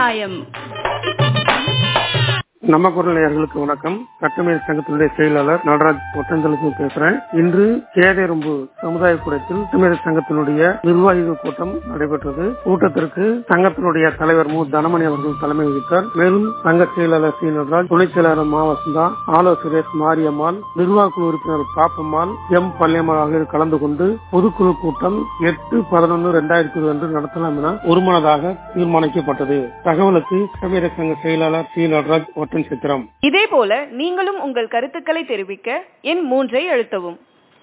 சமுதாயம் நம்ம குரல் நேயர்களுக்கு வணக்கம் கட்டமைப்பு சங்கத்தினுடைய செயலாளர் நடராஜ் ஒட்டஞ்சலுக்கு பேசுறேன் இன்று கேதெரும்பு சமுதாய கூடத்தில் கட்டமைப்பு சங்கத்தினுடைய நிர்வாகிகள் கூட்டம் நடைபெற்றது கூட்டத்திற்கு சங்கத்தினுடைய தலைவர் மு தனமணி அவர்கள் தலைமை வகித்தார் மேலும் சங்க செயலாளர் சி நடராஜ் துணைச் செயலாளர் மா வசந்தா ஆலோசகர் மாரியம்மாள் நிர்வாக குழு உறுப்பினர் பாப்பம்மாள் எம் பள்ளியம்மாள் ஆகியோர் கலந்து கொண்டு பொதுக்குழு கூட்டம் எட்டு பதினொன்று இரண்டாயிரத்தி இருபது அன்று நடத்தலாம் என ஒருமனதாக தீர்மானிக்கப்பட்டது தகவலுக்கு கட்டமைப்பு சங்க செயலாளர் சி நடராஜ் ஒட்டன் சித்திரம் இதேபோல நீங்களும் உங்கள் கருத்துக்களை தெரிவிக்க எண் மூன்றை அழுத்தவும்